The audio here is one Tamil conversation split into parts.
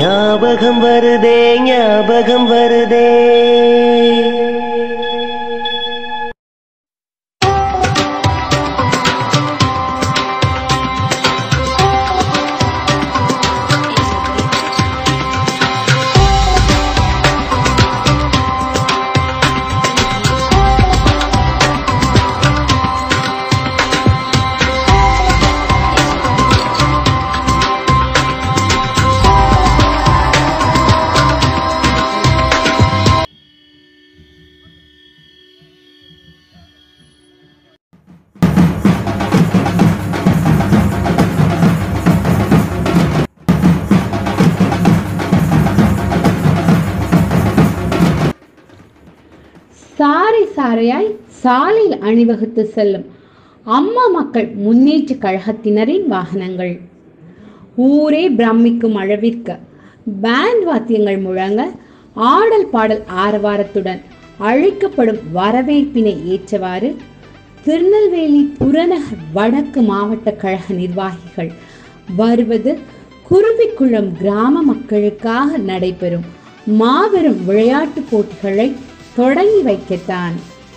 ஞாபகம் வருதே ஞாபகம் வருதே சாறை சாறையாய் சாலையில் அணிவகுத்து செல்லும் அம்மா மக்கள் முன்னேற்ற கழகத்தினரின் வாகனங்கள் ஊரே பிரமிக்கும் அளவிற்கு பேண்ட் வாத்தியங்கள் முழங்க ஆடல் பாடல் ஆரவாரத்துடன் அழைக்கப்படும் வரவேற்பினை ஏற்றவாறு திருநெல்வேலி புறநகர் வடக்கு மாவட்ட கழக நிர்வாகிகள் வருவது குருவிக்குளம் கிராம மக்களுக்காக நடைபெறும் மாபெரும் விளையாட்டுப் போட்டிகளை தொடங்கி வைக்கத்தான்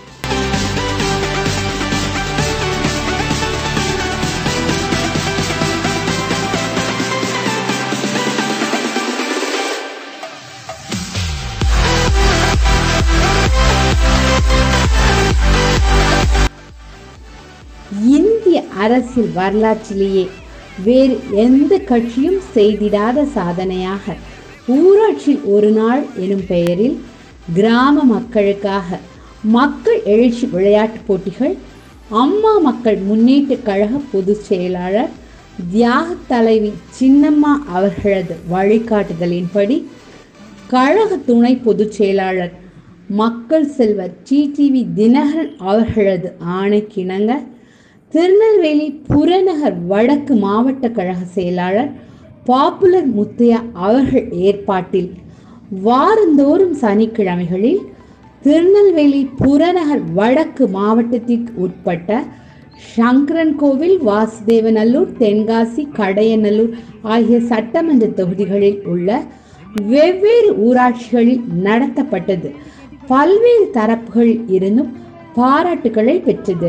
இந்திய அரசியல் வரலாற்றிலேயே வேறு எந்த கட்சியும் செய்திடாத சாதனையாக ஊராட்சியில் ஒரு நாள் எனும் பெயரில் கிராம மக்களுக்காக மக்கள் எழுச்சி விளையாட்டுப் போட்டிகள் அம்மா மக்கள் முன்னேற்ற கழக பொதுச் செயலாளர் தியாக தலைவி சின்னம்மா அவர்களது வழிகாட்டுதலின்படி கழக துணை பொதுச் செயலாளர் மக்கள் செல்வர் டிடிவி தினகரன் அவர்களது ஆணைக்கிணங்க திருநெல்வேலி புறநகர் வடக்கு மாவட்ட கழக செயலாளர் பாப்புலர் முத்தையா அவர்கள் ஏற்பாட்டில் வாரந்தோறும் சனிக்கிழமைகளில் திருநெல்வேலி புறநகர் வடக்கு மாவட்டத்திற்கு உட்பட்ட சங்கரன் கோவில் வாசுதேவநல்லூர் தென்காசி கடையநல்லூர் ஆகிய சட்டமன்ற தொகுதிகளில் உள்ள வெவ்வேறு ஊராட்சிகளில் நடத்தப்பட்டது பல்வேறு தரப்புகளில் இருந்தும் பாராட்டுகளை பெற்றது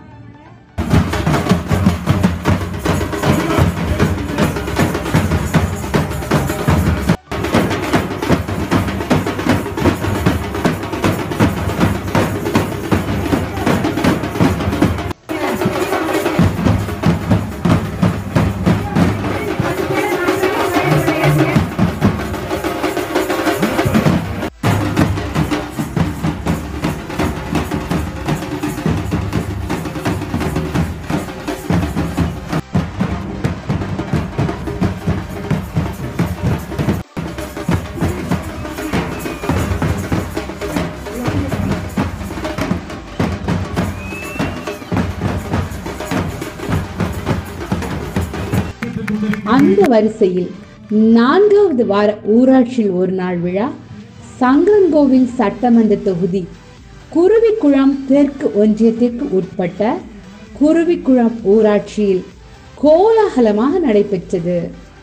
அந்த வரிசையில் நான்காவது வார ஊராட்சியில் ஒரு நாள் விழா சங்கரன்கோவில் சட்டமன்ற தொகுதி குருவிக்குளம் தெற்கு ஒன்றியத்திற்கு உட்பட்ட குருவிக்குளம் ஊராட்சியில் கோலாகலமாக நடைபெற்றது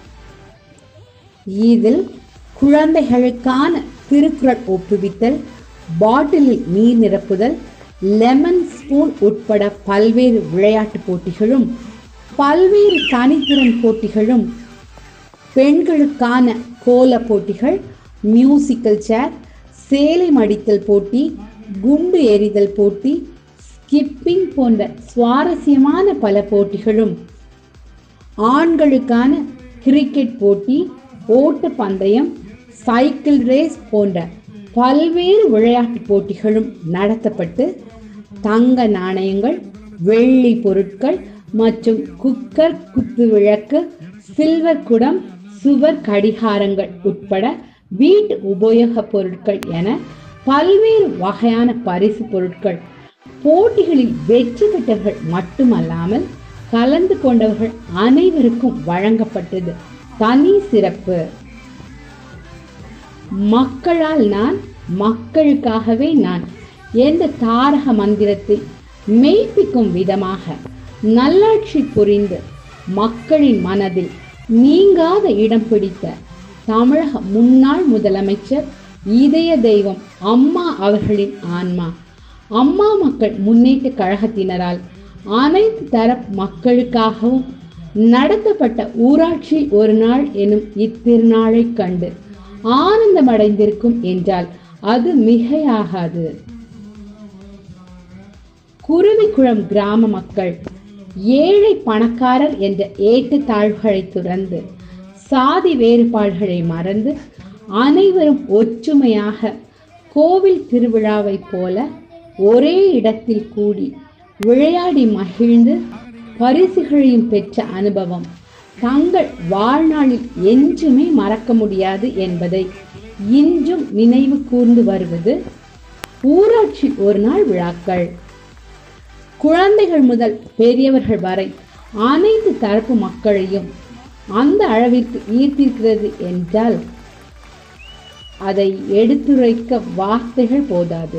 இதில் குழந்தைகளுக்கான திருக்குறள் ஒப்புவித்தல் பாட்டிலில் நீர் நிரப்புதல் லெமன் ஸ்பூன் உட்பட பல்வேறு விளையாட்டுப் போட்டிகளும் பல்வேறு தனித்திறன் போட்டிகளும் பெண்களுக்கான கோல போட்டிகள் மியூசிக்கல் சேர் சேலை மடித்தல் போட்டி குண்டு எறிதல் போட்டி ஸ்கிப்பிங் போன்ற சுவாரஸ்யமான பல போட்டிகளும் ஆண்களுக்கான கிரிக்கெட் போட்டி ஓட்ட பந்தயம் சைக்கிள் ரேஸ் போன்ற பல்வேறு விளையாட்டுப் போட்டிகளும் நடத்தப்பட்டு தங்க நாணயங்கள் வெள்ளி பொருட்கள் மற்றும் குக்கர் குத்து விளக்கு சில்வர் குடம் சுவர் கடிகாரங்கள் உட்பட வீட்டு உபயோகப் பொருட்கள் என பல்வேறு வகையான பரிசு பொருட்கள் போட்டிகளில் வெற்றி பெற்றவர்கள் மட்டுமல்லாமல் கலந்து கொண்டவர்கள் அனைவருக்கும் வழங்கப்பட்டது தனி சிறப்பு மக்களால் நான் மக்களுக்காகவே நான் என்ற தாரக மந்திரத்தை மெய்ப்பிக்கும் விதமாக நல்லாட்சி புரிந்து மக்களின் மனதில் நீங்காத இடம் பிடித்த தமிழக முன்னாள் முதலமைச்சர் இதய தெய்வம் அம்மா அவர்களின் ஆன்மா அம்மா மக்கள் முன்னேற்ற கழகத்தினரால் அனைத்து தரப்பு மக்களுக்காகவும் நடத்தப்பட்ட ஊராட்சி ஒரு நாள் எனும் இத்திருநாளைக் கண்டு ஆனந்தமடைந்திருக்கும் என்றால் அது மிகையாகாது குருவிக்குளம் கிராம மக்கள் ஏழை பணக்காரர் என்ற ஏற்றத்தாழ்வுகளை துறந்து சாதி வேறுபாடுகளை மறந்து அனைவரும் ஒற்றுமையாக கோவில் திருவிழாவைப் போல ஒரே இடத்தில் கூடி விளையாடி மகிழ்ந்து பரிசுகளையும் பெற்ற அனுபவம் தங்கள் வாழ்நாளில் என்றுமே மறக்க முடியாது என்பதை இன்றும் நினைவு கூர்ந்து வருவது ஊராட்சி ஒரு நாள் விழாக்கள் குழந்தைகள் முதல் பெரியவர்கள் வரை அனைத்து தரப்பு மக்களையும் அந்த அளவிற்கு ஈர்த்திருக்கிறது என்றால் அதை எடுத்துரைக்க வார்த்தைகள் போதாது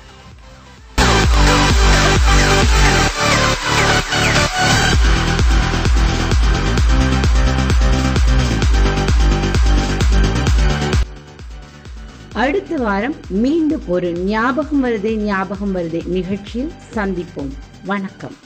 அடுத்த வாரம் மீண்டும் ஒரு ஞாபகம் வருதே ஞாபகம் வருதே நிகழ்ச்சியில் சந்திப்போம் வணக்கம்